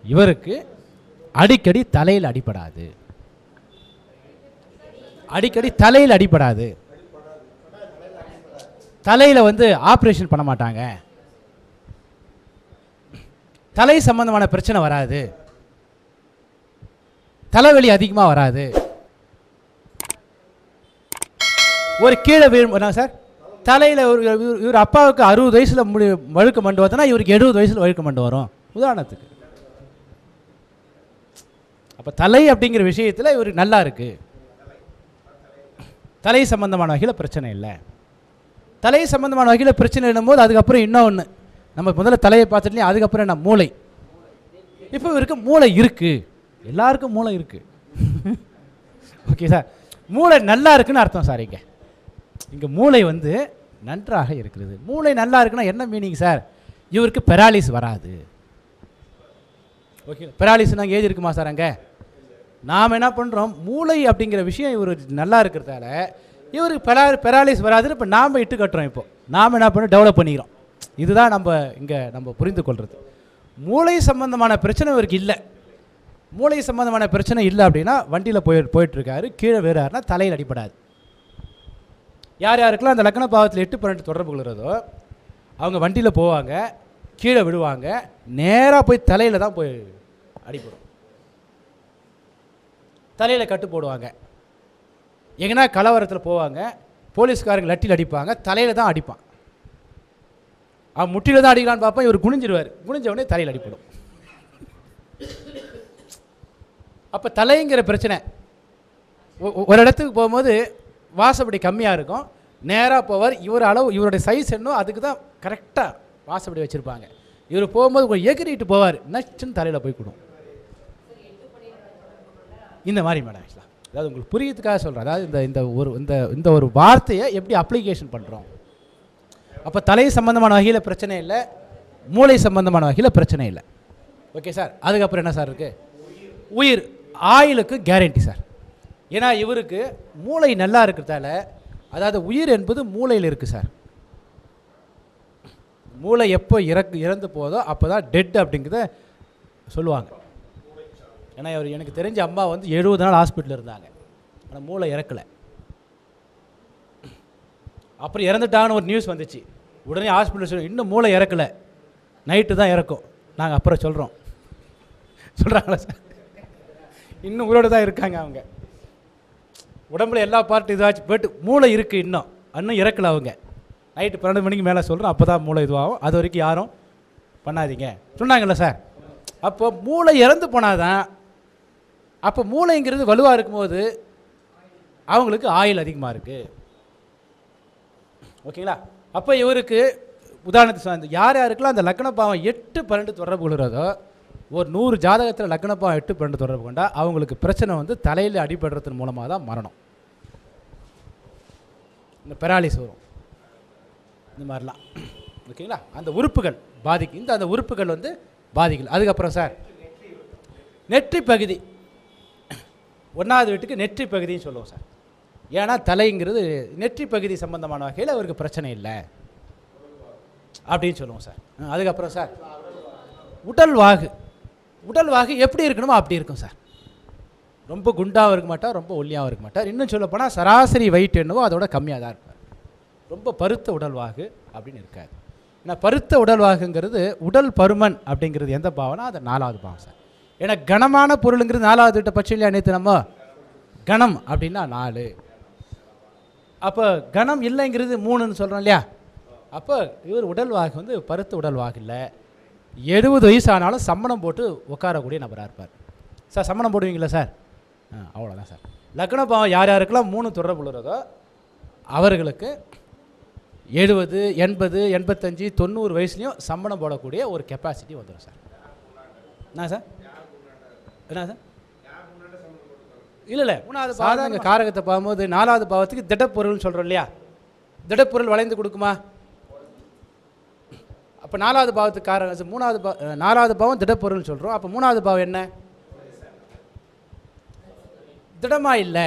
இவருக்கு அடிக்கடி தலையில் அடிபடாது அடிக்கடி தலையில் அடிபடாது தலையில் வந்து ஆப்ரேஷன் பண்ண மாட்டாங்க தலை சம்பந்தமான பிரச்சனை வராது தலைவலி அதிகமாக வராது ஒரு கீழே விழும் சார் தலையில் ஒரு இவர் இவர் அப்பாவுக்கு அறுபது வயசில் முடி வழுக்க மண்டு வருதுன்னா இவருக்கு எழுபது வயசில் வழுக்க மண்டு வரும் உதாரணத்துக்கு அப்போ தலை அப்படிங்கிற விஷயத்தில் இவருக்கு நல்லா இருக்கு தலை சம்பந்தமான வகையில் பிரச்சனை இல்லை தலை சம்பந்தமான வகையில் பிரச்சனை போது அதுக்கப்புறம் இன்னொன்று நம்ம முதல்ல தலையை பார்த்துட்டு அதுக்கப்புறம் என்ன மூளை இப்போ இவருக்கு மூளை இருக்கு எல்லாருக்கும் மூளை இருக்கு ஓகே சார் மூளை நல்லா இருக்குன்னு அர்த்தம் சார் இங்கே இங்கே மூளை வந்து நன்றாக இருக்கிறது மூளை நல்லா இருக்குன்னா என்ன மீனிங் சார் இவருக்கு பெராலிஸ் வராது ஓகே பெராலிஸ் நாங்கள் ஏஜ் இருக்குமா சார் அங்கே நாம் என்ன பண்ணுறோம் மூளை அப்படிங்கிற விஷயம் இவர் நல்லா இருக்கிறதால இவருக்கு பெரா பெராலிஸ் வராதுன்னு இப்போ நாம் இட்டு கட்டுறோம் இப்போ நாம் என்ன பண்ணோம் டெவலப் பண்ணிக்கிறோம் இதுதான் நம்ம இங்கே நம்ம புரிந்து கொள்வது மூளை சம்பந்தமான பிரச்சனை இவருக்கு இல்லை மூளை சம்பந்தமான பிரச்சனை இல்லை அப்படின்னா வண்டியில் போய் போயிட்டுருக்காரு கீழே வேறாருன்னா தலையில் அடிபடாது யார் யாருக்கெல்லாம் அந்த லக்ன பாவத்தில் எட்டு பன்னெண்டு தொடர்பு கொள்கிறதோ அவங்க வண்டியில் போவாங்க கீழே விடுவாங்க நேராக போய் தலையில் தான் போய் அடிபடும் தலையில் கட்டு போடுவாங்க எங்கன்னா கலவரத்தில் போவாங்க போலீஸ்காரங்க லட்டியில் அடிப்பாங்க தலையில் தான் அடிப்பான் அவன் முட்டியில் தான் அடிக்கலான்னு பார்ப்பான் இவர் குனிஞ்சிருவார் குனிஞ்ச உடனே தலையில் அடிப்படும் அப்போ தலைங்கிற பிரச்சனை ஒ- ஒ- ஒரு இடத்துக்கு போகும்போது வாசப்படி கம்மியாக இருக்கும் நேராக போவார் இவர் அளவு இவருடைய சைஸ் என்னோ அதுக்கு தான் கரெக்டாக வாசப்படி வச்சுருப்பாங்க இவர் போகும்போது கொஞ்சம் எகிரிட்டு போவார் நச்சுன்னு தலையில் போய் கொடுக்கும் இந்த மாதிரி மேடம் ஆக்சுவலாக அதாவது உங்களுக்கு புரியறதுக்காக சொல்கிறேன் அதாவது இந்த இந்த ஒரு இந்த இந்த ஒரு வார்த்தையை எப்படி அப்ளிகேஷன் பண்ணுறோம் அப்போ தலை சம்பந்தமான வகையில் பிரச்சனை இல்லை மூளை சம்பந்தமான வகையில் பிரச்சனை இல்லை ஓகே சார் அதுக்கப்புறம் என்ன சார் இருக்குது உயிர் ஆயுளுக்கு கேரண்டி சார் ஏன்னா இவருக்கு மூளை நல்லா இருக்கிறதால அதாவது உயிர் என்பது மூளையில் இருக்குது சார் மூளை எப்போ இறக்கு இறந்து போதோ அப்போ தான் டெட் அப்படிங்கிறத சொல்லுவாங்க ஏன்னா இவர் எனக்கு தெரிஞ்ச அம்மா வந்து எழுபது நாள் ஹாஸ்பிட்டலில் இருந்தாங்க ஆனால் மூளை இறக்கலை அப்புறம் இறந்துட்டாங்கன்னு ஒரு நியூஸ் வந்துச்சு உடனே ஹாஸ்பிட்டல் சொல்லி இன்னும் மூளை இறக்கலை நைட்டு தான் இறக்கும் நாங்கள் அப்புறம் சொல்கிறோம் சொல்கிறாங்களா சார் இன்னும் உயிரோடு தான் இருக்காங்க அவங்க உடம்புல எல்லா பார்ட்டும் இதாச்சு போயிட்டு மூளை இருக்குது இன்னும் இன்னும் இறக்கல அவங்க நைட்டு பன்னெண்டு மணிக்கு மேலே சொல்கிறோம் அப்போ தான் மூளை இதுவாகும் அது வரைக்கும் யாரும் பண்ணாதீங்க சொன்னாங்கல்ல சார் அப்போ மூளை இறந்து போனாதான் அப்போ மூளைங்கிறது வலுவாக இருக்கும்போது அவங்களுக்கு ஆயுள் அதிகமாக இருக்குது ஓகேங்களா அப்போ இவருக்கு உதாரணத்துக்கு சொன்ன யார் யாருக்கெல்லாம் அந்த லக்ன பாவம் எட்டு பன்னெண்டு தொடர்பு கொள்கிறதோ ஒரு நூறு ஜாதகத்தில் லக்ன பாவம் எட்டு பன்னெண்டு தொடர்பு கொண்டா அவங்களுக்கு பிரச்சனை வந்து தலையில் அடிபடுறதன் மூலமாக தான் மரணம் இந்த பெராலிஸ் வரும் இந்த மாதிரிலாம் ஓகேங்களா அந்த உறுப்புகள் பாதிக்கும் இந்த அந்த உறுப்புகள் வந்து பாதிக்கல அதுக்கப்புறம் சார் நெற்றி பகுதி ஒன்றாவது வீட்டுக்கு நெற்றி பகுதின்னு சொல்லுவோம் சார் ஏன்னா தலைங்கிறது நெற்றி பகுதி சம்பந்தமான வகையில் அவருக்கு பிரச்சனை இல்லை அப்படின்னு சொல்லுவோம் சார் ஆ, அதுக்கப்புறம் சார் உடல் வாகு உடல் வாகு எப்படி இருக்கணுமோ அப்படி இருக்கும் சார் ரொம்ப குண்டாகவும் இருக்க மாட்டார் ரொம்ப ஒல்லியாகவும் இருக்க மாட்டார் இன்னும் சொல்லப் போனால் சராசரி வெயிட் என்னவோ அதோட கம்மியாக தான் இருப்பார் ரொம்ப பருத்த உடல்வாகு அப்படின்னு இருக்காது ஏன்னா பருத்த உடல்வாகுங்கிறது உடல் பருமன் அப்படிங்கிறது எந்த பாவனா அது நாலாவது பாவம் சார் ஏன்னா கனமான பொருளுங்கிறது நாலாவது விட்ட பட்சம் இல்லையா நேற்று நம்ம கணம் அப்படின்னா நாலு அப்போ கணம் இல்லைங்கிறது மூணுன்னு சொல்கிறோம் இல்லையா அப்போ இவர் உடல்வாகு வந்து பருத்த உடல்வாகு இல்லை எழுபது வயசு ஆனாலும் சம்மணம் போட்டு உட்காரக்கூடிய நபராக இருப்பார் சார் சம்மணம் போடுவீங்களா சார் ஆ அவ்வளோதான் சார் லக்ன பாவம் யார் யாருக்கெல்லாம் மூணு தொடர்பு உள்ளதோ அவர்களுக்கு எழுபது எண்பது எண்பத்தஞ்சு தொண்ணூறு வயசுலையும் சம்பளம் போடக்கூடிய ஒரு கெப்பாசிட்டி வந்துடும் சார் என்ன சார் என்ன சார் இல்லை இல்லை மூணாவது சாதாரண காரகத்தை பார்க்கும்போது நாலாவது பாவத்துக்கு திடப்பொருள்னு சொல்கிறோம் இல்லையா திடப்பொருள் வளைந்து கொடுக்குமா அப்போ நாலாவது பாவத்துக்கு காரகம் மூணாவது பா நாலாவது பாவம் திடப்பொருள்னு சொல்கிறோம் அப்போ மூணாவது பாவம் என்ன திடமா இல்லை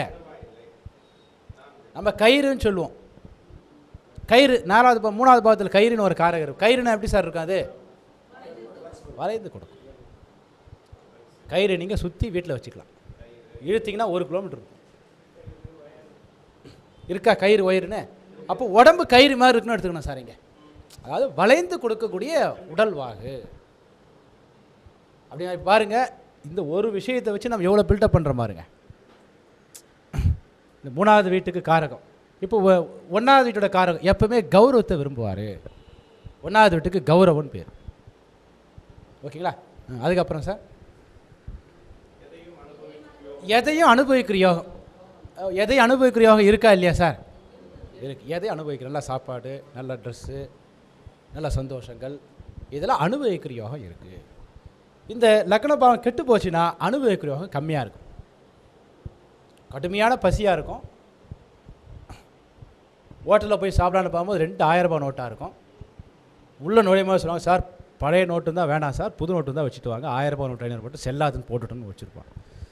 நம்ம கயிறுன்னு சொல்லுவோம் கயிறு நாலாவது பா மூணாவது பாவத்தில் கயிறுன்னு ஒரு காரகம் இருக்கும் கயிறுனா எப்படி சார் இருக்கும் அது வளைந்து கொடுக்கும் கயிறு நீங்கள் சுற்றி வீட்டில் வச்சுக்கலாம் இழுத்தீங்கன்னா ஒரு கிலோமீட்டர் இருக்கும் இருக்கா கயிறு ஒயருன்னு அப்போ உடம்பு கயிறு மாதிரி இருக்குன்னு எடுத்துக்கணும் சார் இங்கே அதாவது வளைந்து கொடுக்கக்கூடிய உடல் வாகு அப்படி பாருங்க இந்த ஒரு விஷயத்தை வச்சு நம்ம எவ்வளோ பில்டப் பண்ணுற பாருங்க இந்த மூணாவது வீட்டுக்கு காரகம் இப்போ ஒ- ஒண்ணாவது வீட்டோட காரகம் எப்பவுமே கௌரவத்தை விரும்புவார் ஒன்றாவது வீட்டுக்கு கௌரவன் பேர் ஓகேங்களா ம், அதுக்கப்புறம் சார் எதையும் அனுபவிக்கிற யோகம் அஹ், எதையும் அனுபவிக்கிற யோகம் இருக்கா இல்லையா சார் இருக்கு எதையும் அனுபவிக்கிற நல்ல சாப்பாடு நல்ல ட்ரெஸ்ஸு நல்ல சந்தோஷங்கள் இதெல்லாம் அனுபவிக்கிற யோகம் இருக்குது இந்த லக்ன பாவம் கெட்டு போச்சுன்னா அனுபவிக்கிற யோகம் கம்மியாக இருக்கும் கடுமையான பசியாக இருக்கும் ஹோட்டலில் போய் சாப்பிடான்னு பார்க்கும்போது ரெண்டு ஆயிரம் ரூபாய் நோட்டாக இருக்கும் உள்ள நுழையும் போது சொல்லுவாங்க சார் பழைய நோட்டு தான் வேணாம் சார் புது நோட்டு தான் வச்சுட்டு வாங்க ஆயிரம் ரூபாய் நோட்டு ஐநூறு போட்டு செல்லாதுன்னு போட்டுட்டோன்னு வச்சுருப்பான்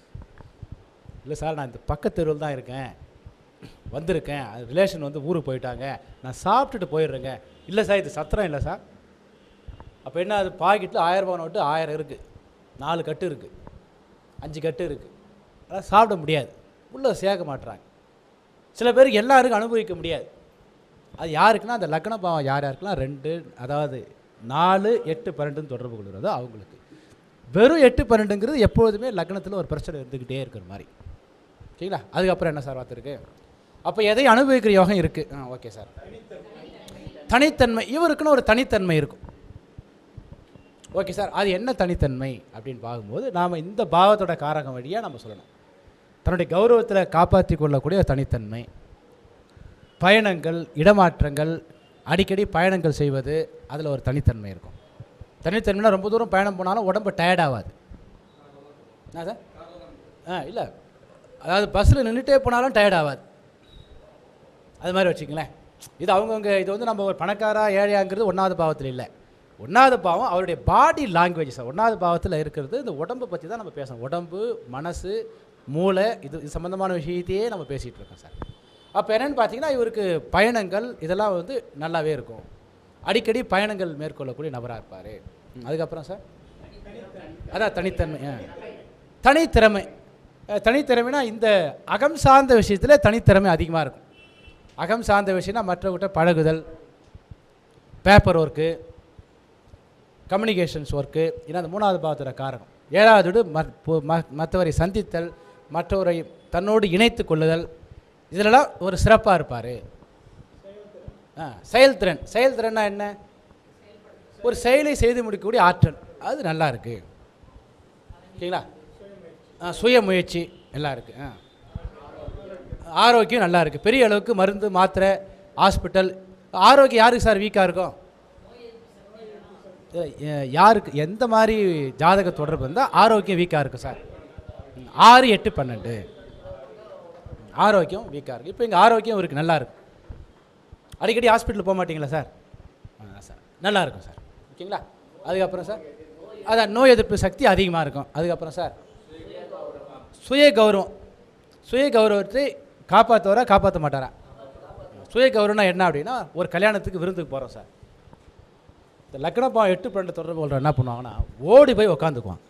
இல்லை சார் நான் இந்த பக்கத்து தெருவில் தான் இருக்கேன் வந்திருக்கேன் அது ரிலேஷன் வந்து ஊருக்கு போயிட்டாங்க நான் சாப்பிட்டுட்டு போயிடுறேங்க இல்லை சார் இது சத்திரம் இல்லை சார் அப்போ என்ன அது பாக்கெட்டில் ஆயிரம் ரூபாய் நோட்டு ஆயிரம் இருக்குது நாலு கட்டு இருக்குது அஞ்சு கட்டு இருக்குது அதெல்லாம் சாப்பிட முடியாது உள்ளே சேர்க்க மாட்றாங்க சில பேருக்கு எல்லாருக்கும் அனுபவிக்க முடியாது அது யாருக்குன்னா அந்த லக்ன பாவம் யார் யாருக்குன்னா ரெண்டு அதாவது நாலு எட்டு பன்னெண்டுன்னு தொடர்பு கொள்கிறதோ அவங்களுக்கு வெறும் எட்டு பன்னெண்டுங்கிறது எப்பொழுதுமே லக்னத்தில் ஒரு பிரச்சனை இருந்துக்கிட்டே இருக்கிற மாதிரி சரிங்களா அதுக்கப்புறம் என்ன சார் வார்த்தை இருக்கு அப்போ எதை அனுபவிக்கிற யோகம் இருக்குது ஆ ஓகே சார் தனித்தன்மை இவருக்குன்னு ஒரு தனித்தன்மை இருக்கும் ஓகே சார் அது என்ன தனித்தன்மை அப்படின்னு பார்க்கும்போது நாம் இந்த பாவத்தோட காரகம் வழியாக நம்ம சொல்லணும் தன்னுடைய கௌரவத்தில் காப்பாற்றி கொள்ளக்கூடிய தனித்தன்மை பயணங்கள் இடமாற்றங்கள் அடிக்கடி பயணங்கள் செய்வது அதில் ஒரு தனித்தன்மை இருக்கும் தனித்தன்மைனா ரொம்ப தூரம் பயணம் போனாலும் உடம்பு டயர்ட் ஆகாது என்ன சார் ஆ இல்லை அதாவது பஸ்ஸில் நின்றுட்டே போனாலும் டயர்ட் ஆகாது அது மாதிரி வச்சுங்களேன் இது அவங்கவுங்க இது வந்து நம்ம ஒரு பணக்காரா ஏழையாங்கிறது ஒன்றாவது பாவத்தில் இல்லை ஒன்றாவது பாவம் அவருடைய பாடி லாங்குவேஜ் சார் ஒன்றாவது பாவத்தில் இருக்கிறது இந்த உடம்பை பற்றி தான் நம்ம பேசணும் உடம்பு மனசு மூளை இது இது சம்மந்தமான விஷயத்தையே நம்ம பேசிகிட்டு இருக்கோம் சார் அப்போ என்னென்னு பார்த்தீங்கன்னா இவருக்கு பயணங்கள் இதெல்லாம் வந்து நல்லாவே இருக்கும் அடிக்கடி பயணங்கள் மேற்கொள்ளக்கூடிய நபராக இருப்பார் அதுக்கப்புறம் சார் அதான் தனித்தன்மை ஆ. தனித்திறமை அஹ், தனித்திறமைனா இந்த அகம் சார்ந்த விஷயத்தில் தனித்திறமை அதிகமாக இருக்கும் அகம் சார்ந்த விஷயம்னா மற்றவர்கிட்ட பழகுதல் பேப்பர் ஒர்க்கு கம்யூனிகேஷன்ஸ் ஒர்க்கு ஏன்னா அந்த மூணாவது பாவத்தோட காரணம் ஏழாவது வீடு மற்- பொ- ம- மற்றவரை சந்தித்தல் மற்றவரை தன்னோடு இணைத்து கொள்ளுதல் இதிலெல்லாம் ஒரு சிறப்பாக இருப்பார் ஆ செயல்திறன் செயல்திறன்னா என்ன ஒரு செயலை செய்து முடிக்கக்கூடிய ஆற்றல் அது நல்லா இருக்கு ஓகேங்களா ஆ சுய முயற்சி எல்லாம் இருக்கு ஆ ஆரோக்கியம் நல்லா இருக்குது பெரிய அளவுக்கு மருந்து மாத்திரை ஹாஸ்பிட்டல் ஆரோக்கியம் யாருக்கு சார் வீக்காக இருக்கும் இல்ல, எ- யாருக்கு எந்த மாதிரி ஜாதக தொடர்பு இருந்தால் ஆரோக்கியம் வீக்காக இருக்கும் சார் ம், ஆறு எட்டு பன்னெண்டு ஆரோக்கியம் வீக்காக இருக்குது இப்போ எங்கள் ஆரோக்கியம் இவருக்கு நல்லா இருக்கு அடிக்கடி ஹாஸ்பிட்டல் போக மாட்டீங்களா சார் ஆ சார் நல்லா இருக்கும் சார் ஓகேங்களா அதுக்கப்புறம் சார் அதான் நோய் எதிர்ப்பு சக்தி அதிகமாக இருக்கும் அதுக்கப்புறம் சார் சுய கௌரவம் சுய கௌரவத்தை காப்பாற்றுவாரா காப்பாற்ற மாட்டாரா சுய கௌரவம்னா என்ன அப்படின்னா ஒரு கல்யாணத்துக்கு விருந்துக்கு போகிறோம் சார் இந்த லக்னப்பா எட்டு பன்னெண்டு தொடர்பு கொள்கிற என்ன பண்ணுவாங்கன்னா ஓடி போய் உக்காந்துக்குவான்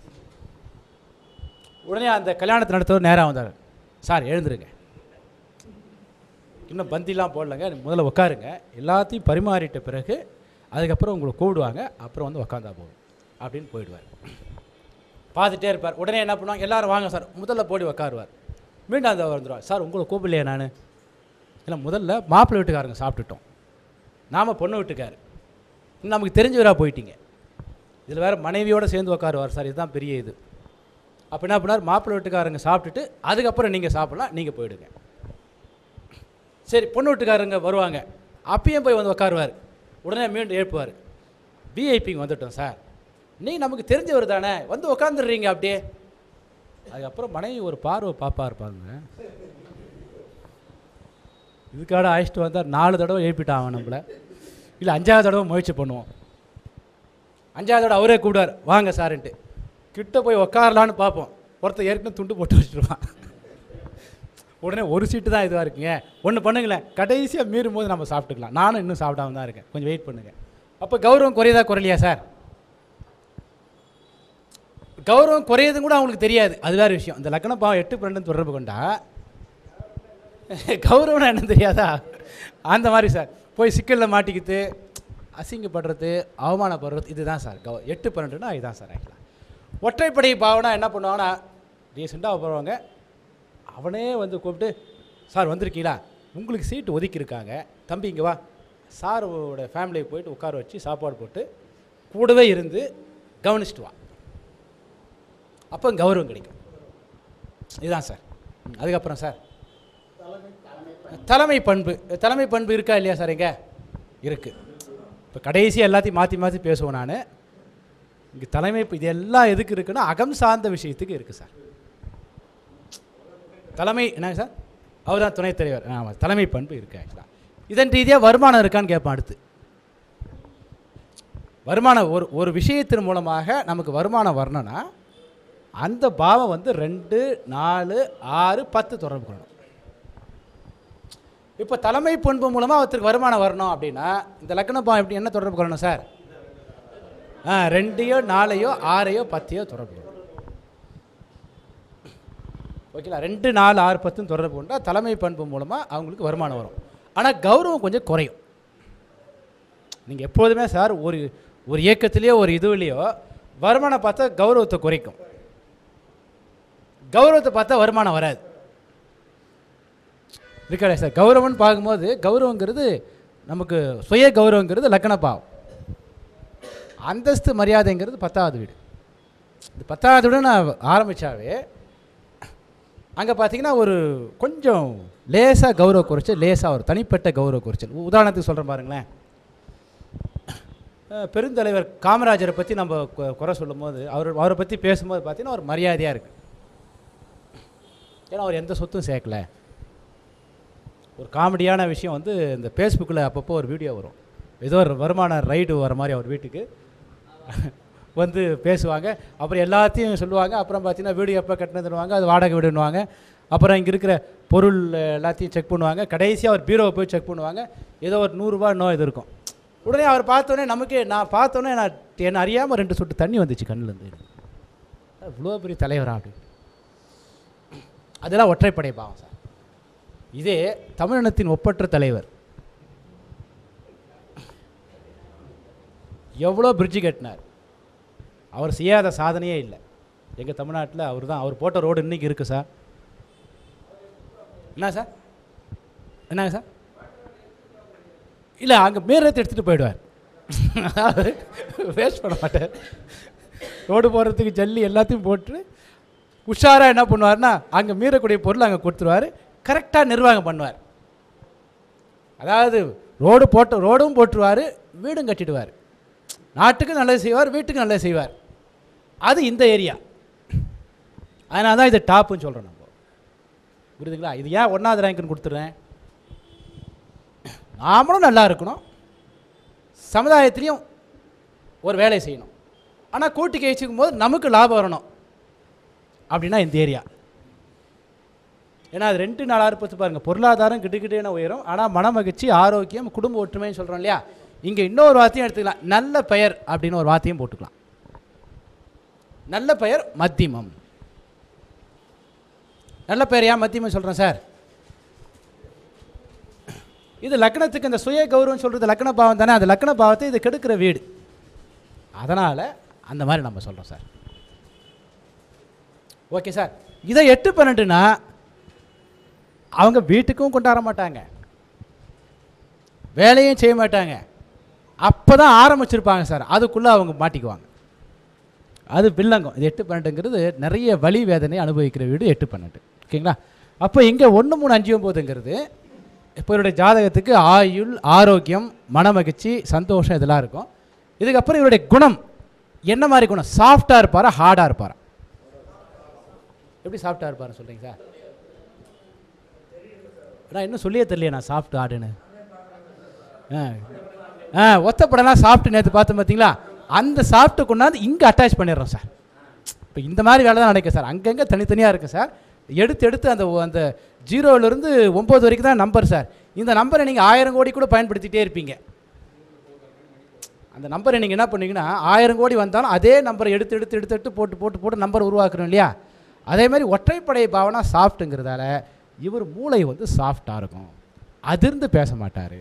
உடனே அந்த கல்யாணத்தை நடத்தவர் நேராக வந்தார் சார் எழுந்துருங்க இன்னும் பந்திலாம் போடலங்க முதல்ல உட்காருங்க எல்லாத்தையும் பரிமாறிட்ட பிறகு அதுக்கப்புறம் உங்களை கூப்பிடுவாங்க அப்புறம் வந்து உக்காந்தா போதும் அப்படின்னு போயிடுவார் பார்த்துட்டே இருப்பார் உடனே என்ன பண்ணுவாங்க எல்லாரும் வாங்க சார் முதல்ல போடி உக்காருவார் மீண்டும் அந்த வந்துடுவார் சார் உங்களை கூப்பிடலையே நான் இல்லை முதல்ல மாப்பிள்ளை வீட்டுக்காரங்க சாப்பிட்டுட்டோம் நாம் பொண்ணு வீட்டுக்காரு இன்னும் நமக்கு தெரிஞ்சவராக போயிட்டீங்க இதில் வேறு மனைவியோடு சேர்ந்து உட்காருவார் சார் இதுதான் பெரிய இது அப்போ என்ன பண்ணார் மாப்பிள்ளை வீட்டுக்காரங்க சாப்பிட்டுட்டு அதுக்கப்புறம் நீங்கள் சாப்பிடலாம் நீங்கள் போயிடுங்க சரி பொண்ணு வீட்டுக்காரங்க வருவாங்க அப்பயும் போய் வந்து உட்காருவார் உடனே மீண்டும் எழுப்புவார் விஐபிங்க வந்துட்டோம் சார் நீ நமக்கு தெரிஞ்சவர் தானே வந்து உட்காந்துடுறீங்க அப்படியே அதுக்கப்புறம் மனைவி ஒரு பார்வை பாப்பா இருப்பாங்க இதுக்காக அழைச்சிட்டு வந்தால் நாலு தடவை எழுப்பிட்டான் அவன் நம்மளை இல்லை அஞ்சாவது தடவை முயற்சி பண்ணுவோம் அஞ்சாவது தடவை அவரே கூப்பிடுவார் வாங்க சாருன்ட்டு கிட்ட போய் உக்காரலான்னு பார்ப்போம் ஒருத்தர் ஏற்கனவே துண்டு போட்டு வச்சுருவான் உடனே ஒரு சீட்டு தான் இதுவாக இருக்குங்க ஒன்று பண்ணுங்களேன் கடைசியாக மீறும் போது நம்ம சாப்பிட்டுக்கலாம் நானும் இன்னும் சாப்பிடாம தான் இருக்கேன் கொஞ்சம் வெயிட் பண்ணுங்கள் அப்போ கௌரவம் குறையதா குறையலையா சார் கௌரவம் குறையதும் கூட அவங்களுக்கு தெரியாது அது வேறு விஷயம் இந்த லக்ன பாவம் எட்டு பன்னெண்டு தொடர்பு கொண்டா கௌரவம்னா என்ன தெரியாதா அந்த மாதிரி சார் போய் சிக்கலில் மாட்டிக்கிட்டு அசிங்கப்படுறது அவமானப்படுறது இதுதான் சார் கௌ எட்டு பன்னெண்டுனா இதுதான் சார் ஆக்சுவலாக ஒற்றைப்படை பாவனா என்ன பண்ணுவாங்கன்னா ரீசெண்டாக போகிறவங்க அவனே வந்து கூப்பிட்டு சார் வந்திருக்கீங்களா உங்களுக்கு சீட்டு ஒதுக்கியிருக்காங்க தம்பி இங்கே வா சாரோட ஃபேமிலியை போயிட்டு உட்கார வச்சு சாப்பாடு போட்டு கூடவே இருந்து கவனிச்சிட்டு வா அப்போ கௌரவம் கிடைக்கும் இதுதான் சார் ம், அதுக்கப்புறம் சார் தலைமை பண்பு தலைமை பண்பு இருக்கா இல்லையா சார் இங்கே இருக்குது இப்போ கடைசி எல்லாத்தையும் மாற்றி மாற்றி பேசுவேன் நான் இங்கே தலைமை இது எல்லாம் எதுக்கு இருக்குன்னா அகம் சார்ந்த விஷயத்துக்கு இருக்குது சார் தலைமை என்னங்க சார் அவர் தான் துணைத் தலைவர் ஆமாம் தலைமை பண்பு இருக்குது ஆக்சுவலாக இதன் ரீதியாக வருமானம் இருக்கான்னு கேட்பேன் அடுத்து வருமானம் ஒரு ஒரு விஷயத்தின் மூலமாக நமக்கு வருமானம் வரணும்னா அந்த பாவம் வந்து ரெண்டு நாலு ஆறு பத்து தொடர்பு கொள்ளணும் இப்போ தலைமை பண்பு மூலமாக ஒருத்தருக்கு வருமானம் வரணும் அப்படின்னா இந்த லக்ன பாவம் எப்படி என்ன தொடர்பு கொள்ளணும் சார் ஆ ரெண்டையோ நாலையோ ஆறையோ பத்தையோ தொடர்பு கொள்ளணும் ஓகேங்களா ரெண்டு நாலு ஆறு பத்துன்னு தொடர்பு கொண்டா தலைமை பண்பு மூலமாக அவங்களுக்கு வருமானம் வரும் ஆனால் கௌரவம் கொஞ்சம் குறையும் நீங்கள் எப்போதுமே சார் ஒரு ஒரு இயக்கத்திலேயோ ஒரு இதுவிலையோ வருமானம் பார்த்தா கௌரவத்தை குறைக்கும் கௌரவத்தை பார்த்தா வருமானம் வராது இருக்காடே சார் கௌரவம்னு பார்க்கும்போது கௌரவங்கிறது நமக்கு சுய கௌரவங்கிறது லக்கண பாவம் அந்தஸ்து மரியாதைங்கிறது பத்தாவது வீடு இந்த பத்தாவது வீடு நான் ஆரம்பித்தாவே அங்கே பார்த்தீங்கன்னா ஒரு கொஞ்சம் லேசாக கௌரவ குறைச்சல் லேசாக ஒரு தனிப்பட்ட கௌரவ குறைச்சல் உ- உதாரணத்துக்கு சொல்கிறேன் பாருங்களேன் அஹ் பெருந்தலைவர் காமராஜரை பற்றி நம்ம கு- குறை சொல்லும்போது அவர் அவரை பற்றி பேசும்போது பார்த்தீங்கன்னா ஒரு மரியாதையாக இருக்குது ஏன்னா அவர் எந்த சொத்தும் சேர்க்கல ஒரு காமெடியான விஷயம் வந்து இந்த ஃபேஸ்புக்கில் அப்பப்போ ஒரு வீடியோ வரும் ஏதோ ஒரு வருமான ரைடு வர மாதிரி அவர் வீட்டுக்கு வந்து பேசுவாங்க அப்புறம் எல்லாத்தையும் சொல்லுவாங்க அப்புறம் பார்த்தீங்கன்னா வீடு எப்போ கட்டினதுன்னுவாங்க அது வாடகை வீடுன்னுவாங்க அப்புறம் இங்கே இருக்கிற பொருள் எல்லாத்தையும் செக் பண்ணுவாங்க கடைசியாக அவர் பீரோவை போய் செக் பண்ணுவாங்க ஏதோ ஒரு நூறுரூவா நோ இது இருக்கும் உடனே அவர் பார்த்தோன்னே நமக்கு நான் பார்த்தோன்னே நான் என்னை அறியாமல் ரெண்டு சொட்டு தண்ணி வந்துச்சு கண்ணுலேருந்து இவ்வளோ பெரிய தலைவரா அப்படி அதெல்லாம் ஒற்றைப்படை பாவம் சார் இதே தமிழினத்தின் ஒப்பற்ற தலைவர் எவ்வளோ பிரிட்ஜு கட்டினார் அவர் செய்யாத சாதனையே இல்லை எங்கள் தமிழ்நாட்டில் அவர் தான் அவர் போட்ட ரோடு இன்னைக்கு இருக்குது சார் என்ன சார் என்னங்க சார் இல்லை அங்கே மீறத்தை எடுத்துகிட்டு போயிடுவார் அதாவது வேஸ்ட் பண்ண மாட்டார் ரோடு போடுறதுக்கு ஜல்லி எல்லாத்தையும் போட்டு உஷாராக என்ன பண்ணுவார்னா அங்கே மீறக்கூடிய பொருள் அங்கே கொடுத்துருவார் கரெக்டாக நிர்வாகம் பண்ணுவார் அதாவது ரோடு போட்ட ரோடும் போட்டுருவார் வீடும் கட்டிடுவார் நாட்டுக்கு நல்லது செய்வார் வீட்டுக்கு நல்லது செய்வார் அது இந்த ஏரியா அதனால தான் இது டாப்புன்னு சொல்கிறோம் நம்ம புரியுதுங்களா இது ஏன் ஒன்றாவது ரேங்க்னு கொடுத்துட்றேன் நாமளும் நல்லா இருக்கணும் சமுதாயத்திலையும் ஒரு வேலை செய்யணும் ஆனால் கூட்டி வச்சுக்கும் போது நமக்கு லாபம் வரணும் அப்படின்னா இந்த ஏரியா ஏன்னா அது ரெண்டு நாளாக பத்து பாருங்கள் பொருளாதாரம் கிட்டுக்கிட்டேன உயரும் ஆனால் மனமகிழ்ச்சி ஆரோக்கியம் குடும்ப ஒற்றுமைன்னு சொல்கிறோம் இல்லையா இங்கே இன்னொரு வார்த்தையும் எடுத்துக்கலாம் நல்ல பெயர் அப்படின்னு ஒரு வார்த்தையும் போட்டுக்கலாம் நல்ல பெயர் மத்தியமம் நல்ல பெயர் ஏன் மத்தியமம் சொல்கிறேன் சார் இது லக்னத்துக்கு இந்த சுய கௌரவம் சொல்கிறது லக்ன பாவம் தானே அந்த லக்ன பாவத்தை இது கெடுக்கிற வீடு அதனால் அந்த மாதிரி நம்ம சொல்கிறோம் சார் ஓகே சார் இதை எட்டு பன்னெண்டுனா அவங்க வீட்டுக்கும் கொண்டாட மாட்டாங்க வேலையும் செய்ய மாட்டாங்க அப்போ தான் ஆரம்பிச்சிருப்பாங்க சார் அதுக்குள்ளே அவங்க மாட்டிக்குவாங்க அது வில்லங்கம் இது எட்டு பன்னெண்டுங்கிறது நிறைய வலி வேதனை அனுபவிக்கிற வீடு எட்டு பன்னெண்டு ஓகேங்களா அப்போ இங்கே ஒன்று மூணு அஞ்சு ஒம்போதுங்கிறது இப்போ இவருடைய ஜாதகத்துக்கு ஆயுள் ஆரோக்கியம் மனமகிழ்ச்சி சந்தோஷம் இதெல்லாம் இருக்கும் இதுக்கப்புறம் இவருடைய குணம் என்ன மாதிரி குணம் சாஃப்டாக இருப்பாரா ஹார்டாக இருப்பாரா எப்படி சாஃப்டாக இருப்பாருன்னு சொல்கிறீங்க சார் நான் இன்னும் சொல்லியே தெரியலையே நான் சாஃப்ட் ஆடுன்னு ஆ ஆ ஒத்த படம்லாம் சாப்பிட்டு நேற்று பார்த்தோம் பார்த்தீங்களா அந்த சாப்பிட்டு கொண்டாந்து இங்கே அட்டாச் பண்ணிடுறோம் சார் இப்போ இந்த மாதிரி வேலை தான் நடக்கும் சார் அங்கங்கே தனித்தனியாக இருக்குது சார் எடுத்து எடுத்து அந்த ஒ- அந்த ஜீரோவிலேருந்து ஒம்பது வரைக்கும் தான் நம்பர் சார் இந்த நம்பரை நீங்கள் ஆயிரம் கோடி கூட பயன்படுத்திட்டே இருப்பீங்க அந்த நம்பரை நீங்கள் என்ன பண்ணீங்கன்னா ஆயிரம் கோடி வந்தாலும் அதே நம்பரை எடுத்து எடுத்து எடுத்து எடுத்து போட்டு போட்டு போட்டு நம்பர் உருவாக்குறோம் இல்லையா அதே மாதிரி ஒற்றைப்படை பாவனா சாஃப்ட்டுங்கிறதால இவர் மூளை வந்து சாஃப்டாக இருக்கும் அதிர்ந்து பேச மாட்டார்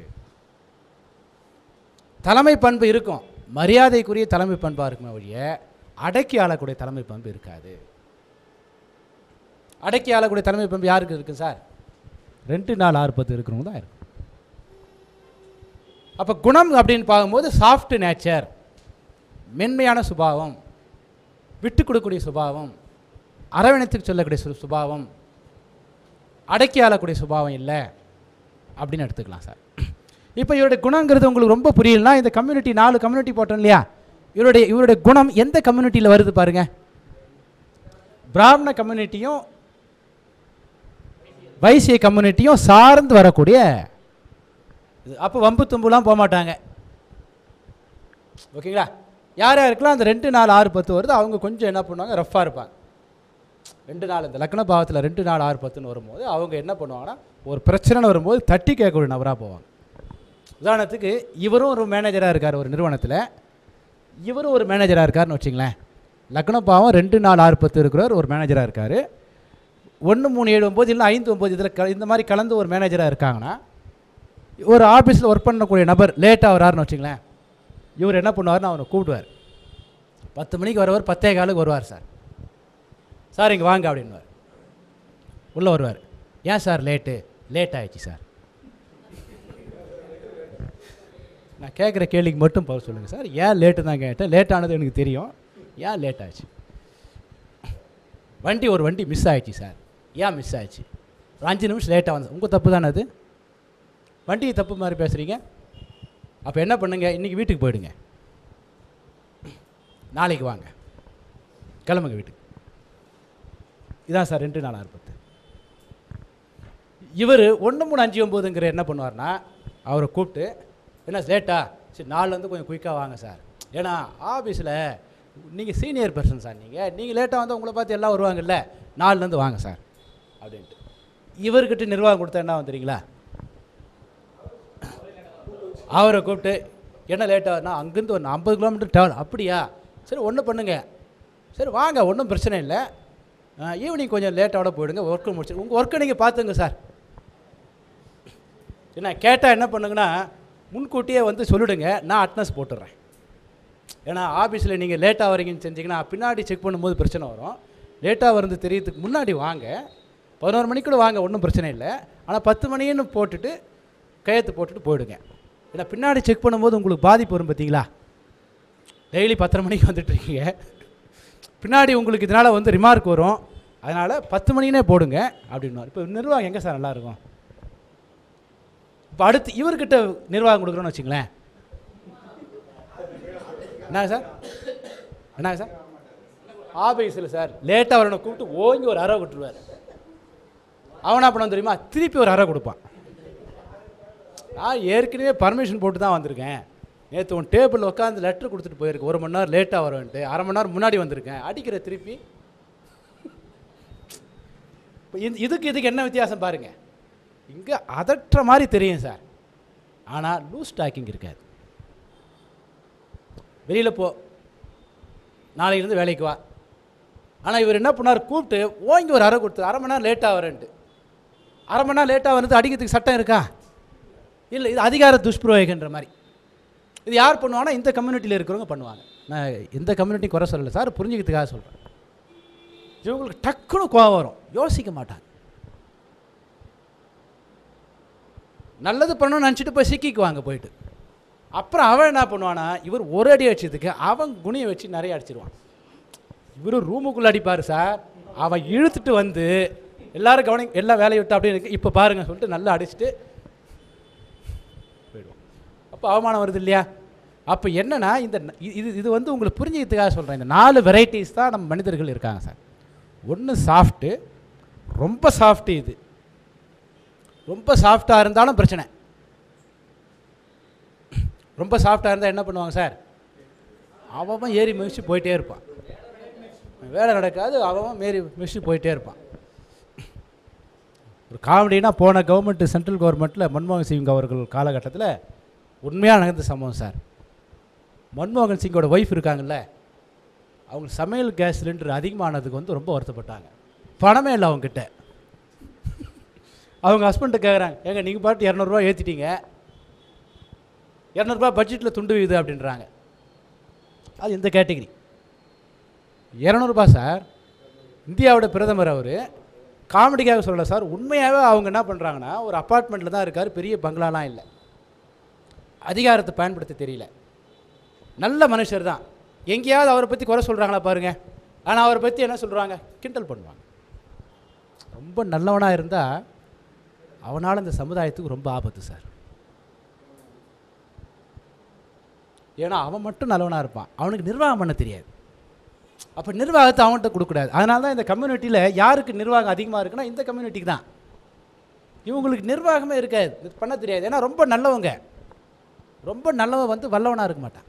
தலைமை பண்பு இருக்கும் மரியாதைக்குரிய தலைமை பண்பாக இருக்குமே ஒழிய அடக்கி ஆளக்கூடிய தலைமை பண்பு இருக்காது அடக்கி ஆளக்கூடிய தலைமை பண்பு யாருக்கு இருக்குது சார் ரெண்டு நாள் ஆறு பத்து இருக்கிறவங்க தான் இருக்கும் அப்போ குணம் அப்படின்னு பார்க்கும்போது சாஃப்ட் நேச்சர் மென்மையான சுபாவம் விட்டு கொடுக்கக்கூடிய சுபாவம் அரவணைத்துக்கு சொல்லக்கூடிய சு சுபாவம் அடக்கி ஆளக்கூடிய சுபாவம் இல்லை அப்படின்னு எடுத்துக்கலாம் சார் இப்போ இவருடைய குணங்கிறது உங்களுக்கு ரொம்ப புரியலனா இந்த கம்யூனிட்டி நாலு கம்யூனிட்டி போட்டோம் இல்லையா இவருடைய இவருடைய குணம் எந்த கம்யூனிட்டியில் வருது பாருங்க பிராமண கம்யூனிட்டியும் வைசிய கம்யூனிட்டியும் சார்ந்து வரக்கூடிய இது அப்போ வம்பு தும்புலாம் போக மாட்டாங்க ஓகேங்களா யார் யாருக்கெல்லாம் அந்த ரெண்டு நாலு ஆறு பத்து வருது அவங்க கொஞ்சம் என்ன பண்ணுவாங்க ரஃப்பாக இருப்பாங்க ரெண்டு நாள் இந்த லக்ன பாவத்தில் ரெண்டு நாள் ஆறு பத்துன்னு வரும்போது அவங்க என்ன பண்ணுவாங்கன்னா ஒரு பிரச்சனை வரும்போது தட்டி கேட்கக்கூடிய நபராக போவாங்க உதாரணத்துக்கு இவரும் ஒரு மேனேஜராக இருக்கார் ஒரு நிறுவனத்தில் இவரும் ஒரு மேனேஜராக இருக்காருன்னு வச்சுங்களேன் லக்ன பாவம் ரெண்டு நாள் ஆறு பத்து இருக்கிறவர் ஒரு மேனேஜராக இருக்கார் ஒன்று மூணு ஏழு ஒம்பது இல்லை ஐந்து ஒம்பது இதில் க இந்த மாதிரி கலந்து ஒரு மேனேஜராக இருக்காங்கன்னா ஒரு ஆஃபீஸில் ஒர்க் பண்ணக்கூடிய நபர் லேட்டாக வராருன்னு வச்சுங்களேன் இவர் என்ன பண்ணுவார்னு அவனை கூப்பிடுவார் பத்து மணிக்கு வரவர் பத்தே காலுக்கு வருவார் சார் சார் இங்கே வாங்க அப்படின்வார் உள்ளே வருவார் ஏன் சார் லேட்டு லேட் ஆயிடுச்சு சார் நான் கேட்குற கேள்விக்கு மட்டும் பதில் சொல்லுங்கள் சார் ஏன் லேட்டு தான் கேட்டேன் லேட் ஆனது எனக்கு தெரியும் ஏன் லேட் ஆச்சு வண்டி ஒரு வண்டி மிஸ் ஆயிடுச்சு சார் ஏன் மிஸ் ஆயிடுச்சு ஒரு அஞ்சு நிமிஷம் லேட்டாக வந்து உங்கள் தப்பு தானே அது வண்டி தப்பு மாதிரி பேசுகிறீங்க அப்போ என்ன பண்ணுங்க இன்றைக்கி வீட்டுக்கு போயிடுங்க நாளைக்கு வாங்க கிளம்புங்க வீட்டுக்கு இதான் சார் ரெண்டு நாள் பத்து இவர் ஒன்று மூணு அஞ்சு ஒம்போதுங்கிற என்ன பண்ணுவார்னா அவரை கூப்பிட்டு என்ன லேட்டா சரி நாலுலேருந்து கொஞ்சம் குயிக்காக வாங்க சார் ஏன்னா ஆஃபீஸில் நீங்கள் சீனியர் பர்சன் சார் நீங்கள் நீங்கள் லேட்டாக வந்து உங்களை பார்த்து எல்லாம் வருவாங்கல்ல நாலுலேருந்து வாங்க சார் அப்படின்ட்டு இவர்கிட்ட நிர்வாகம் கொடுத்தா என்ன வந்துறீங்களா அவரை கூப்பிட்டு என்ன லேட்டாக அங்கேருந்து ஒரு ஐம்பது கிலோமீட்டர் ட்ராவல் அப்படியா சரி ஒன்று பண்ணுங்க சரி வாங்க ஒன்றும் பிரச்சனை இல்லை ஈவினிங் கொஞ்சம் லேட்டோட போயிடுங்க ஒர்க்கு முடிச்சு உங்கள் ஒர்க்கை நீங்கள் பார்த்துங்க சார் என்ன கேட்டால் என்ன பண்ணுங்கன்னா முன்கூட்டியே வந்து சொல்லிடுங்க நான் அட்னஸ் போட்டுடுறேன் ஏன்னா ஆஃபீஸில் நீங்கள் லேட்டாக வரீங்கன்னு செஞ்சீங்கன்னா பின்னாடி செக் பண்ணும்போது பிரச்சனை வரும் லேட்டாக வந்து தெரியறதுக்கு முன்னாடி வாங்க பதினோரு மணிக்குள்ள வாங்க ஒன்றும் பிரச்சனை இல்லை ஆனால் பத்து மணின்னு போட்டுட்டு கையெழுத்து போட்டுட்டு போயிடுங்க ஏன்னா பின்னாடி செக் பண்ணும்போது உங்களுக்கு பாதிப்பு வரும் பார்த்தீங்களா டெய்லி பத்தரை மணிக்கு வந்துட்டு இருக்கீங்க பின்னாடி உங்களுக்கு இதனால் வந்து ரிமார்க் வரும் அதனால் பத்து மணினே போடுங்க அப்படின்னுவார் இப்போ நிர்வாகம் எங்கே சார் நல்லா இருக்கும் இப்போ அடுத்து இவர்கிட்ட நிர்வாகம் கொடுக்குறோன்னு வச்சுங்களேன் என்ன சார் என்ன சார் ஆஃபீஸில் சார் லேட்டாக வரனை கூப்பிட்டு ஓங்கி ஒரு அறை விட்டுருவார் அவனா பண்ண தெரியுமா திருப்பி ஒரு அறை கொடுப்பான் நான் ஏற்கனவே பர்மிஷன் போட்டு தான் வந்திருக்கேன் நேற்று உன் டேபிளில் உட்காந்து லெட்டர் கொடுத்துட்டு போயிருக்கு ஒரு மணி நேரம் லேட்டாக வரேன்ட்டு அரை மணி நேரம் முன்னாடி வந்திருக்கேன் அடிக்கிற திருப்பி இப்போ இது இதுக்கு இதுக்கு என்ன வித்தியாசம் பாருங்கள் இங்கே அதற்ற மாதிரி தெரியும் சார் ஆனால் லூஸ் டாக்கிங் இருக்காது வெளியில் போ நாளையிலேருந்து வேலைக்கு வா ஆனால் இவர் என்ன பண்ணார் கூப்பிட்டு ஓங்கி ஒரு அறை கொடுத்து அரை மணி நேரம் லேட்டாக வரேன்ட்டு அரை மணி நேரம் லேட்டாக வந்து அடிக்கிறதுக்கு சட்டம் இருக்கா இல்லை இது அதிகார துஷ்பிரயோகன்ற மாதிரி இது யார் பண்ணுவாங்கன்னா இந்த கம்யூனிட்டியில் இருக்கிறவங்க பண்ணுவாங்க நான் எந்த கம்யூனிட்டி குறை சொல்லலை சார் புரிஞ்சுக்கிறதுக்காக சொல்கிறேன் இவங்களுக்கு டக்குன்னு கோவம் வரும் யோசிக்க மாட்டாங்க நல்லது பண்ணணும்னு நினச்சிட்டு போய் சிக்கிக்குவாங்க போயிட்டு அப்புறம் அவன் என்ன பண்ணுவானா இவர் ஒரு அடி அடிச்சதுக்கு அவன் குனியை வச்சு நிறைய அடிச்சிருவான் இவர் ரூமுக்குள்ளே அடிப்பார் சார் அவன் இழுத்துட்டு வந்து எல்லாரும் கவனி எல்லா வேலையை விட்டு அப்படியே இருக்கு இப்போ பாருங்க சொல்லிட்டு நல்லா அடிச்சுட்டு போயிடுவோம் அப்போ அவமானம் வருது இல்லையா அப்போ என்னன்னா இந்த ந- இ- இது இது வந்து உங்களுக்கு புரிஞ்சுக்கிறதுக்காக சொல்கிறேன் இந்த நாலு வெரைட்டிஸ் தான் நம்ம மனிதர்கள் இருக்காங்க சார் ஒன்று சாஃப்ட்டு ரொம்ப சாஃப்ட்டு இது ரொம்ப சாஃப்டாக இருந்தாலும் பிரச்சனை ரொம்ப சாஃப்டாக இருந்தால் என்ன பண்ணுவாங்க சார் அவன் ஏறி மிதிச்சு போயிட்டே இருப்பான் வேலை நடக்காது அவன் மேரி மிதிச்சு போயிட்டே இருப்பான் ஒரு காமெடினா போன கவர்மெண்ட் சென்ட்ரல் கவர்மெண்ட்டில் மன்மோகன் சிங் அவர்கள் காலகட்டத்தில் உண்மையாக நடந்த சம்பவம் சார் மன்மோகன் சிங்கோட ஒய்ஃப் இருக்காங்கல்ல அவங்க சமையல் கேஸ் சிலிண்டர் அதிகமானதுக்கு வந்து ரொம்ப வருத்தப்பட்டாங்க பணமே இல்லை அவங்கக்கிட்ட அவங்க ஹஸ்பண்ட்டு கேட்குறாங்க ஏங்க நீங்கள் பாட்டு இரநூறுவா ஏற்றிட்டீங்க இரநூறுபா பட்ஜெட்டில் துண்டு வீது அப்படின்றாங்க அது இந்த கேட்டகரி இரநூறுபா சார் இந்தியாவோட பிரதமர் அவர் காமெடிக்காக சொல்லல சார் உண்மையாகவே அவங்க என்ன பண்ணுறாங்கன்னா ஒரு அப்பார்ட்மெண்ட்டில் தான் இருக்கார் பெரிய பங்களாலாம் இல்லை அதிகாரத்தை பயன்படுத்த தெரியல நல்ல மனுஷர் தான் எங்கேயாவது அவரை பற்றி குறை சொல்கிறாங்களா பாருங்கள் ஆனால் அவரை பற்றி என்ன சொல்கிறாங்க கிண்டல் பண்ணுவாங்க ரொம்ப நல்லவனாக இருந்தால் அவனால் இந்த சமுதாயத்துக்கு ரொம்ப ஆபத்து சார் ஏன்னா அவன் மட்டும் நல்லவனாக இருப்பான் அவனுக்கு நிர்வாகம் பண்ண தெரியாது அப்போ நிர்வாகத்தை அவன்கிட்ட கொடுக்கக்கூடாது அதனால தான் இந்த கம்யூனிட்டியில் யாருக்கு நிர்வாகம் அதிகமாக இருக்குன்னா இந்த கம்யூனிட்டிக்கு தான் இவங்களுக்கு நிர்வாகமே இருக்காது இது பண்ண தெரியாது ஏன்னா ரொம்ப நல்லவங்க ரொம்ப நல்லவன் வந்து வல்லவனாக இருக்க மாட்டான்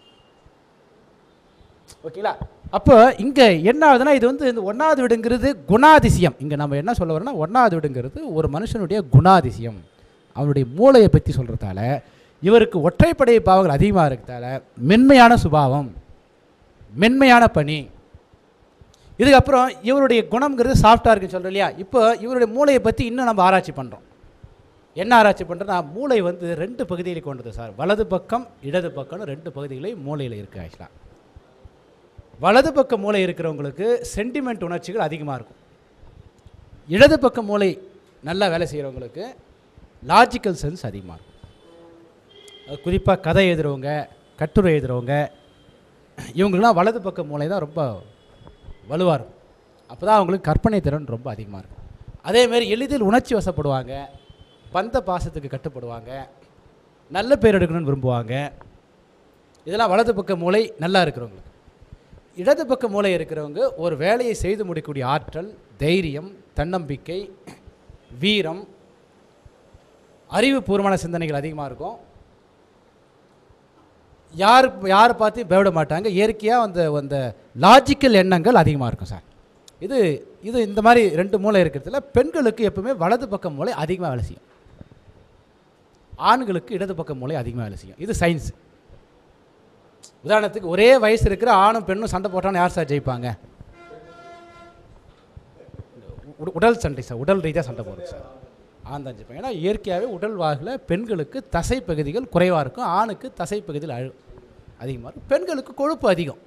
ஓகேங்களா அப்போ இங்கே என்ன ஆகுதுன்னா இது வந்து இந்த ஒன்றாவது வீடுங்கிறது குணாதிசயம் இங்கே நம்ம என்ன சொல்ல வரோம்னா ஒன்றாவது வீடுங்கிறது ஒரு மனுஷனுடைய குணாதிசயம் அவனுடைய மூளையை பற்றி சொல்கிறதால இவருக்கு ஒற்றைப்படை பாவங்கள் அதிகமாக இருக்கிறதால மென்மையான சுபாவம் மென்மையான பணி இதுக்கப்புறம் இவருடைய குணம்ங்கிறது சாஃப்டாக இருக்குன்னு சொல்கிறோம் இல்லையா இப்போ இவருடைய மூளையை பற்றி இன்னும் நம்ம ஆராய்ச்சி பண்ணுறோம் என்ன ஆராய்ச்சி பண்ணுறோன்னா மூளை வந்து ரெண்டு பகுதியில் கொண்டது சார் வலது பக்கம் இடது பக்கம்னு ரெண்டு பகுதிகளையும் மூளையில் இருக்குது ஆக்சுவலாக வலது பக்க மூளை இருக்கிறவங்களுக்கு சென்டிமெண்ட் உணர்ச்சிகள் அதிகமாக இருக்கும் இடது பக்க மூளை நல்லா வேலை செய்கிறவங்களுக்கு லாஜிக்கல் சென்ஸ் அதிகமாக இருக்கும் குறிப்பாக கதை எழுதுகிறவங்க கட்டுரை எழுதுகிறவங்க இவங்களுக்குலாம் வலது பக்க மூளை தான் ரொம்ப வலுவாக இருக்கும் அப்போ தான் அவங்களுக்கு கற்பனை திறன் ரொம்ப அதிகமாக இருக்கும் அதேமாரி எளிதில் உணர்ச்சி வசப்படுவாங்க பந்த பாசத்துக்கு கட்டுப்படுவாங்க நல்ல பேர் எடுக்கணும்னு விரும்புவாங்க இதெல்லாம் வலது பக்க மூளை நல்லா இருக்கிறவங்களுக்கு இடது பக்க மூளை இருக்கிறவங்க ஒரு வேலையை செய்து முடிக்கக்கூடிய ஆற்றல் தைரியம் தன்னம்பிக்கை வீரம் அறிவுபூர்வமான சிந்தனைகள் அதிகமாக இருக்கும் யார் யாரை பார்த்து பயப்பட மாட்டாங்க இயற்கையாக அந்த அந்த லாஜிக்கல் எண்ணங்கள் அதிகமாக இருக்கும் சார் இது இது இந்த மாதிரி ரெண்டு மூளை இருக்கிறதுல பெண்களுக்கு எப்பவுமே வலது பக்க மூளை அதிகமாக வேலை செய்யும் ஆண்களுக்கு இடது பக்க மூளை அதிகமாக வேலை செய்யும் இது சயின்ஸ் உதாரணத்துக்கு ஒரே வயசு இருக்கிற ஆணும் பெண்ணும் சண்டை போட்டான்னு யார் சார் ஜெயிப்பாங்க உட- உடல் சண்டை சார் உடல் ரீதியாக சண்டை போடுறது சார் ஆண் தான் ஜெயிப்பாங்க ஏன்னா இயற்கையாகவே உடல் வாகில் பெண்களுக்கு தசை பகுதிகள் குறைவாக இருக்கும் ஆணுக்கு தசை பகுதியில் அழு அதிகமாக இருக்கும் பெண்களுக்கு கொழுப்பு அதிகம்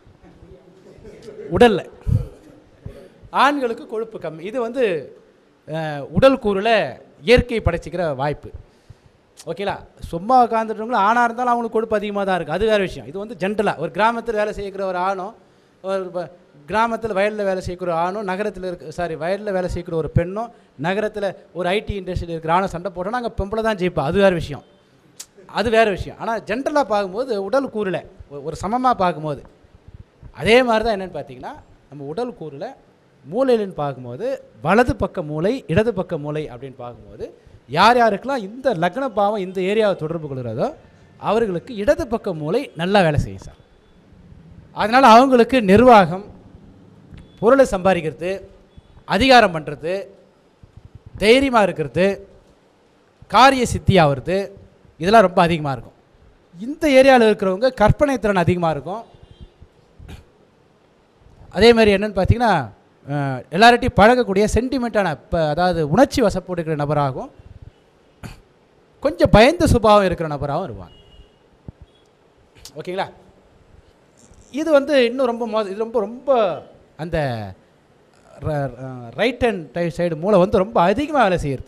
உடலில் ஆண்களுக்கு கொழுப்பு கம்மி இது வந்து அஹ், உடல் கூறில் இயற்கை படைச்சிக்கிற வாய்ப்பு ஓகேலா சும்மா உட்காந்துட்டவங்களும் ஆணாக இருந்தாலும் அவங்களுக்கு கொழுப்பு அதிகமாக தான் இருக்குது அது வேறு விஷயம் இது வந்து ஜென்ரலாக ஒரு கிராமத்தில் வேலை செய்கிற ஒரு ஆணும் ஒரு கிராமத்தில் வயலில் வேலை செய்யக்கூடிய ஒரு ஆணும் நகரத்தில் இருக்க சாரி வயலில் வேலை செய்யக்கூடிய ஒரு பெண்ணும் நகரத்தில் ஒரு ஐடி இண்டஸ்ட்ரியில் இருக்கிற ஆணும் சண்டை போட்டோன்னா அங்கே பொம்பளை தான் ஜெயிப்பா அது வேறு விஷயம் அது வேறு விஷயம் ஆனால் ஜென்ரலாக பார்க்கும்போது உடல் கூறில் ஒரு சமமாக பார்க்கும்போது அதே மாதிரி தான் என்னென்னு பார்த்தீங்கன்னா நம்ம உடல் கூறில் மூளையிலன்னு பார்க்கும்போது வலது பக்க மூளை இடது பக்க மூளை அப்படின்னு பார்க்கும்போது யார் யாருக்கெல்லாம் இந்த லக்ன பாவம் இந்த ஏரியாவை தொடர்பு கொள்கிறதோ அவர்களுக்கு இடது பக்க மூளை நல்லா வேலை செய்யும் சார் அதனால் அவங்களுக்கு நிர்வாகம் பொருளை சம்பாதிக்கிறது அதிகாரம் பண்ணுறது தைரியமாக இருக்கிறது காரிய சித்தி ஆகிறது இதெல்லாம் ரொம்ப அதிகமாக இருக்கும் இந்த ஏரியாவில் இருக்கிறவங்க கற்பனை திறன் அதிகமாக இருக்கும் அதே மாதிரி என்னன்னு பார்த்தீங்கன்னா அஹ், எல்லார்கிட்டையும் பழகக்கூடிய சென்டிமெண்ட்டான இப்போ அதாவது உணர்ச்சி வசப்படுகிற நபராகவும் கொஞ்சம் பயந்த சுபாவம் இருக்கிற நபராகவும் இருப்பாங்க ஓகேங்களா இது வந்து இன்னும் ரொம்ப மோசம் இது ரொம்ப ரொம்ப அந்த ரைட் ஹேண்ட் டைப் சைடு மூளை வந்து ரொம்ப அதிகமாக வேலை செய்கிறது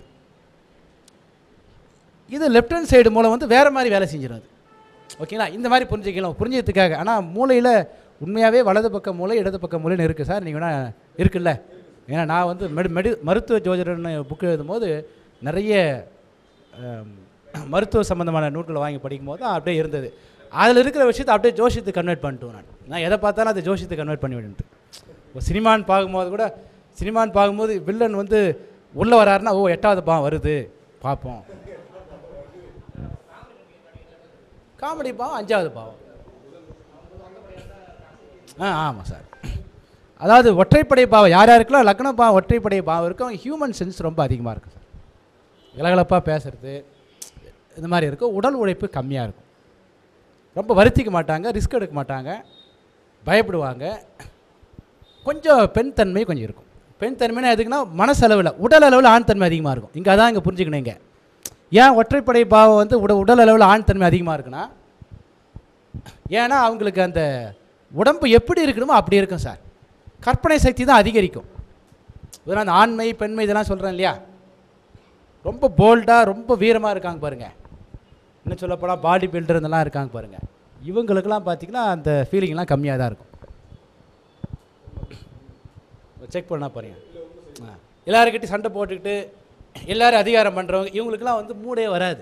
இது லெஃப்ட் ஹேண்ட் சைடு மூளை வந்து வேறு மாதிரி வேலை செஞ்சிடும் அது ஓகேங்களா இந்த மாதிரி புரிஞ்சுக்கலாம் புரிஞ்சதுக்காக ஆனால் மூளையில் உண்மையாகவே வலது பக்க மூளை இடது பக்க மூலைன்னு இருக்குது சார் நீங்கள் வேணால் இருக்குல்ல ஏன்னா நான் வந்து மெடி மெடி மருத்துவ ஜோதிடர்னு புக் எழுதும்போது நிறைய ஆம், மருத்துவ சம்மந்தமான நூல்களை வாங்கி படிக்கும்போது தான் அப்படியே இருந்தது அதில் இருக்கிற விஷயத்தை அப்படியே ஜோசியத்துக்கு கன்வெர்ட் பண்ணிட்டோம் நான் நான் எதை பார்த்தாலும் அதை ஜோசியத்துக்கு கன்வெர்ட் பண்ணி விடுன்ட்டு இப்போ சினிமான்னு பார்க்கும்போது கூட சினிமான்னு பார்க்கும்போது வில்லன் வந்து உள்ளே வராருன்னா ஓ எட்டாவது பாவம் வருது பார்ப்போம் காமெடி பாவம் அஞ்சாவது பாவம் ஆ ஆமாம் சார் அதாவது ஒற்றைப்படை பாவம் யார் யாருக்கெல்லாம் லக்ன பாவம் ஒற்றைப்படை பாவம் இருக்கும் ஹியூமன் சென்ஸ் ரொம்ப அதிகமாக இருக்கும் சார் கலகலப்பாக பேசுறது இந்த மாதிரி இருக்கும் உடல் உழைப்பு கம்மியாக இருக்கும் ரொம்ப வருத்திக்க மாட்டாங்க ரிஸ்க் எடுக்க மாட்டாங்க பயப்படுவாங்க கொஞ்சம் பெண் தன்மை கொஞ்சம் இருக்கும் பெண் தன்மைனா எதுக்குன்னா மனசளவில் உடல் அளவில் ஆண் தன்மை அதிகமாக இருக்கும் இங்கே அதான் இங்கே புரிஞ்சுக்கணும் இங்க. ஏன் ஒற்றைப்படை பாவம் வந்து உட உடல் அளவில் ஆண் தன்மை அதிகமாக இருக்குன்னா ஏன்னா அவங்களுக்கு அந்த உடம்பு எப்படி இருக்கணுமோ அப்படி இருக்கும் சார் கற்பனை சக்தி தான் அதிகரிக்கும் இதெல்லாம் அந்த ஆண்மை பெண்மை இதெல்லாம் சொல்கிறேன் இல்லையா ரொம்ப போல்டாக ரொம்ப வீரமாக இருக்காங்க பாருங்கள் இன்னும் சொல்லப்போனால் பாடி பில்டர் இதெல்லாம் இருக்காங்க பாருங்கள் இவங்களுக்கெல்லாம் பார்த்தீங்கன்னா அந்த ஃபீலிங்லாம் கம்மியாக தான் இருக்கும் செக் பண்ணால் பாருங்க ஆ எல்லாருக்கிட்டையும் சண்டை போட்டுக்கிட்டு எல்லாரும் அதிகாரம் பண்ணுறவங்க இவங்களுக்கெல்லாம் வந்து மூடே வராது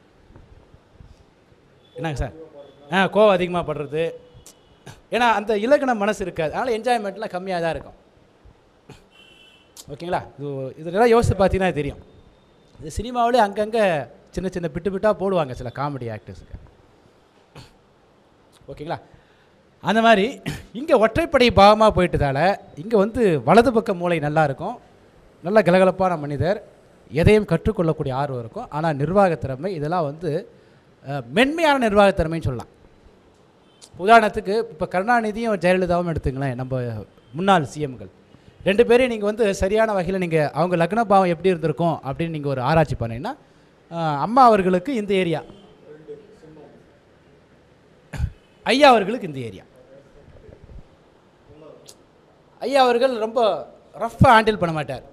என்னங்க சார் ஆ கோவம் அதிகமாக படுறது ஏன்னா அந்த இலக்கண மனசு இருக்காது அதனால் என்ஜாய்மெண்ட்லாம் கம்மியாக தான் இருக்கும் ஓகேங்களா இது இதெல்லாம் யோசித்து பார்த்தீங்கன்னா தெரியும் இது சினிமாவிலே அங்கங்கே சின்ன சின்ன பிட்டு பிட்டாக போடுவாங்க சில காமெடி ஆக்டர்ஸுக்கு ஓகேங்களா அந்த மாதிரி இங்கே ஒற்றைப்படை பாவமாக போயிட்டதால இங்கே வந்து வலது பக்க மூளை நல்லா இருக்கும் நல்ல கலகலப்பான மனிதர் எதையும் கற்றுக்கொள்ளக்கூடிய ஆர்வம் இருக்கும் ஆனால் நிர்வாகத் திறமை இதெல்லாம் வந்து அஹ், மென்மையான நிர்வாகத் திறமைன்னு சொல்லலாம் உதாரணத்துக்கு இப்போ கருணாநிதியும் ஜெயலலிதாவும் எடுத்துங்களேன் நம்ம முன்னாள் சிஎம்கள் ரெண்டு பேரையும் நீங்கள் வந்து சரியான வகையில் நீங்கள் அவங்க லக்ன பாவம் எப்படி இருந்திருக்கும் அப்படின்னு நீங்கள் ஒரு ஆராய்ச்சி பண்ணீங்கன்னா அஹ், அம்மா அவர்களுக்கு இந்த ஏரியா ஐயா அவர்களுக்கு இந்த ஏரியா ஐயா அவர்கள் ரொம்ப ரஃப்பாக ஹேண்டில் பண்ண மாட்டார்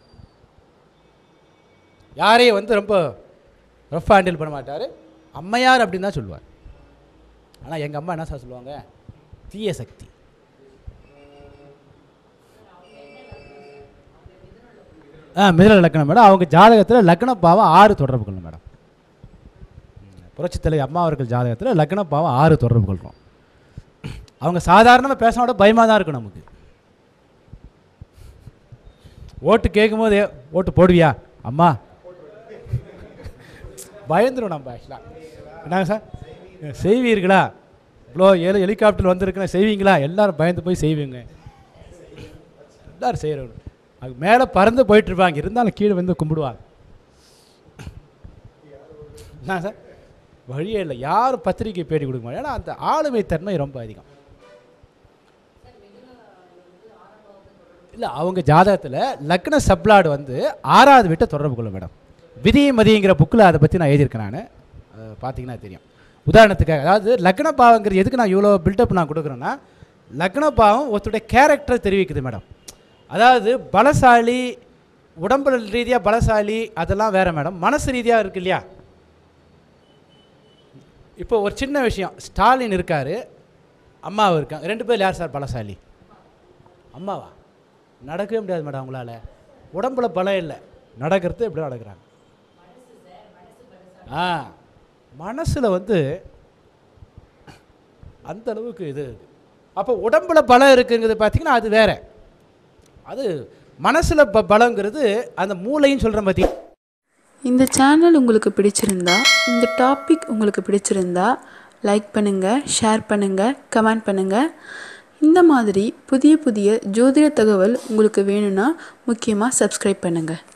யாரையும் வந்து ரொம்ப ரஃப்பாக ஹேண்டில் பண்ண மாட்டார் அம்மையார் அப்படின்னு தான் சொல்லுவார் ஆனால் எங்கள் அம்மா என்ன சார் சொல்லுவாங்க தீய சக்தி ஆ மிதன லக்னம் மேடம் அவங்க ஜாதகத்தில் லக்ன பாவம் ஆறு தொடர்பு கொள்ளும் மேடம் புரட்சித் தலைவி அம்மா அவர்கள் ஜாதகத்தில் லக்ன பாவம் ஆறு தொடர்பு கொள்கிறோம் அவங்க சாதாரணமாக பேசினா கூட பயமாக தான் இருக்கும் நமக்கு ஓட்டு கேட்கும்போது ஓட்டு போடுவியா அம்மா பயந்துரும் நம்ம ஆக்சுவலாக என்னங்க சார் செய்வீர்களா இவ்வளோ ஏழு ஹெலிகாப்டர் வந்திருக்குன்னா செய்வீங்களா எல்லாரும் பயந்து போய் செய்வீங்க எல்லாரும் செய்கிறவங்க அது மேலே பறந்து போயிட்டுருப்பாங்க இருந்தாலும் கீழே வந்து கும்பிடுவாங்க என்ன சார் வழியே இல்லை யாரும் பத்திரிக்கை பேட்டி கொடுக்க மாட்டாங்க ஏன்னா அந்த ஆளுமை தன்மை ரொம்ப அதிகம் இல்லை அவங்க ஜாதகத்தில் லக்ன சப்ளாடு வந்து ஆறாவது வீட்டை தொடர்பு கொள்ளும் மேடம் விதி மதிங்கிற புக்கில் அதை பற்றி நான் எழுதியிருக்கேன் நான் பார்த்தீங்கன்னா தெரியும் உதாரணத்துக்காக அதாவது லக்ன பாவங்கிறது எதுக்கு நான் இவ்வளோ பில்டப் நான் கொடுக்குறேன்னா லக்ன பாவம் ஒருத்தருடைய கேரக்டரை தெரிவிக்குது மேடம் அதாவது பலசாலி உடம்பு ரீதியாக பலசாலி அதெல்லாம் வேறு மேடம் மனசு ரீதியாக இருக்கு இல்லையா இப்போ ஒரு சின்ன விஷயம் ஸ்டாலின் இருக்கார் அம்மாவும் இருக்காங்க ரெண்டு பேர் யார் சார் பலசாலி அம்மாவா நடக்கவே முடியாது மேடம் அவங்களால உடம்புல பலம் இல்லை நடக்கிறது எப்படி நடக்கிறாங்க ஆ மனசில் வந்து அந்த அளவுக்கு இது இருக்கு அப்போ உடம்புல பலம் இருக்குங்கிறது பார்த்தீங்கன்னா அது வேற அது மனசில் ப பலங்கிறது அந்த மூளைன்னு சொல்கிறேன் பார்த்தீங்க இந்த சேனல் உங்களுக்கு பிடிச்சிருந்தா இந்த டாபிக் உங்களுக்கு பிடிச்சிருந்தா லைக் பண்ணுங்கள் ஷேர் பண்ணுங்கள் கமெண்ட் பண்ணுங்கள் இந்த மாதிரி புதிய புதிய ஜோதிட தகவல் உங்களுக்கு வேணும்னா முக்கியமாக சப்ஸ்கிரைப் பண்ணுங்கள்